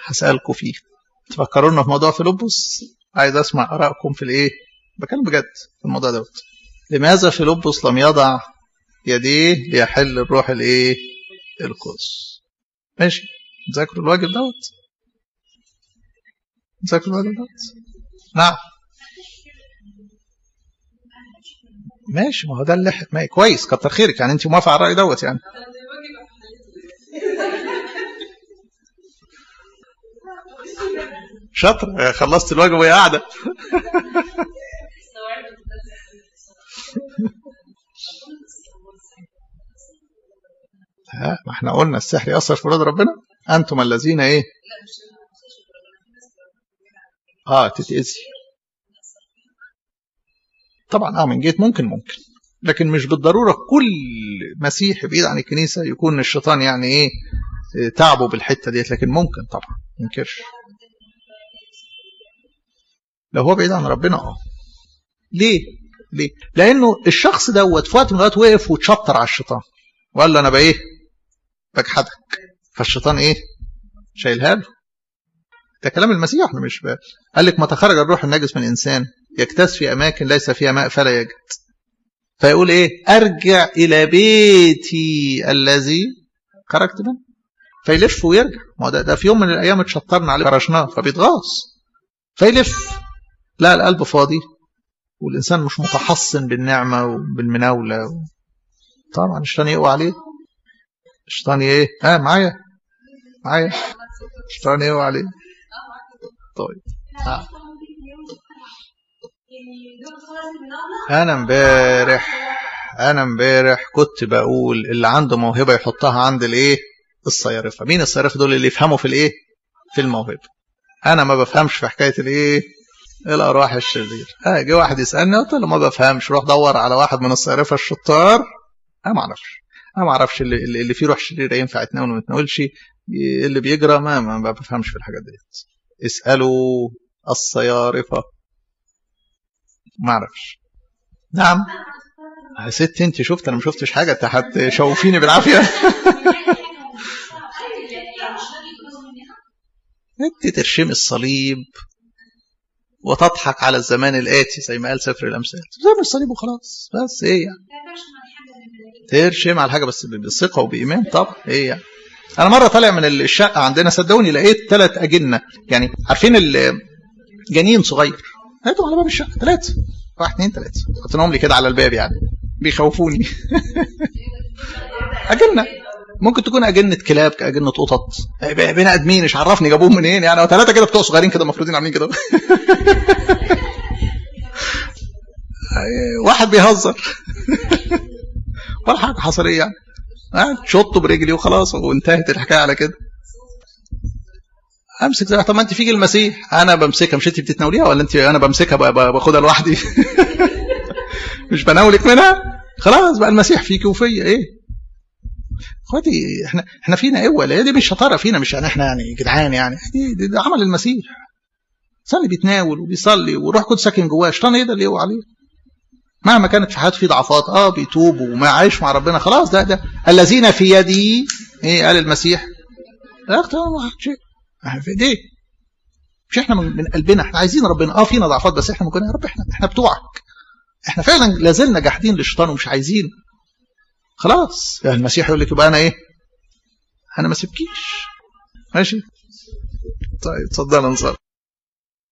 هسألكم فيه تفكرونا في موضوع فيلبس عايز اسمع ارائكم في الايه بكلم بجد في الموضوع دوت لماذا فيلبس لم يضع يديه ليحل الروح الايه القدس ماشي ذاكروا الواجب دوت ذاكروا الواجب دوت نعم ماشي ما هو ده اللي ما كويس كتر خيرك يعني انت موافقه على الراي دوت يعني شاطر خلصت الواجب وهي قاعده ها ما احنا قلنا السحر يأثر في ولاد ربنا انتم الذين ايه اه تتأذي طبعا اه من جهه ممكن ممكن لكن مش بالضروره كل مسيحي بعيد عن الكنيسه يكون الشيطان يعني ايه تعبه بالحته ديت لكن ممكن طبعا ما ينكرش لو هو بعيد عن ربنا اه ليه ليه لانه الشخص دوت في وقت من الاوقات وقف وتشطر على الشيطان وقال له انا بايه بجحدك فالشيطان ايه شايلها له ده كلام المسيح احنا مش بقى. قال لك متى خرج الروح النجس من الانسان يكتس في اماكن ليس فيها ماء فلا يجد فيقول ايه ارجع الى بيتي الذي خرجت منه فيلف ويرجع ما ده, ده في يوم من الايام اتشطرنا عليه فرشناه فبيتغاظ فيلف لا القلب فاضي والانسان مش متحصن بالنعمه وبالمناوله و... طبعا الشيطان يقوى عليه الشيطان ايه ها آه معايا معايا الشيطان يقوى عليه طيب آه. انا امبارح انا امبارح كنت بقول اللي عنده موهبه يحطها عند الايه الصيارفه مين الصيارفه دول اللي يفهموا في الايه في الموهبه انا ما بفهمش في حكايه الايه الارواح الشرير اه جه واحد يسالني قلت له ما بفهمش روح دور على واحد من الصيارفه الشطار انا ما اعرفش انا ما اعرفش اللي, اللي فيه روح شريره ينفع يتناول وما يتناولش اللي بيجرى ما ما بفهمش في الحاجات ديت اسالوا الصيارفه ما اعرفش نعم يا ست انت شفت انا ما شفتش حاجه انت هتشوفيني بالعافيه انت ترشمي الصليب وتضحك على الزمان الآتي زي ما قال سفر الأمثال زي الصليب وخلاص بس ايه يعني ترشم على حاجة بس بثقة وبإيمان طبعا ايه يعني أنا مرة طالع من الشقة عندنا صدقوني لقيت ثلاث أجنة يعني عارفين الجنين صغير لقيتهم على باب الشقة ثلاثة واحد اثنين ثلاثة حطيناهم لي كده على الباب يعني بيخوفوني أجنة ممكن تكون أجنة كلاب كأجنة قطط بني آدمين مش عرفني جابوهم منين يعني ثلاثة كده بتوع صغيرين كده المفروضين عاملين كده واحد بيهزر ولا حاجة حصرية يعني شطه برجلي وخلاص وانتهت الحكاية على كده امسك زي طب ما انت فيك المسيح انا بمسكها مش انت بتتناوليها ولا انت انا بمسكها باخدها لوحدي مش بناولك منها خلاص بقى المسيح فيك وفيا ايه اخواتي احنا احنا فينا قوه لا دي مش شطاره فينا مش يعني احنا يعني جدعان يعني دي, دي, دي عمل المسيح صلي بيتناول وبيصلي وروح كنت ساكن جواه شيطان ايه ده اللي يقوى عليه مهما كانت في حياته في ضعفات اه بيتوب وما عايش مع ربنا خلاص ده ده الذين في يدي ايه قال المسيح لا شيء في ايديه مش احنا من قلبنا احنا عايزين ربنا اه فينا ضعفات بس احنا ممكن يا رب احنا احنا بتوعك احنا فعلا لازلنا جاحدين للشيطان ومش عايزين خلاص يعني المسيح يقول لك يبقى انا ايه انا ما سيبكيش ماشي طيب اتفضل نصلي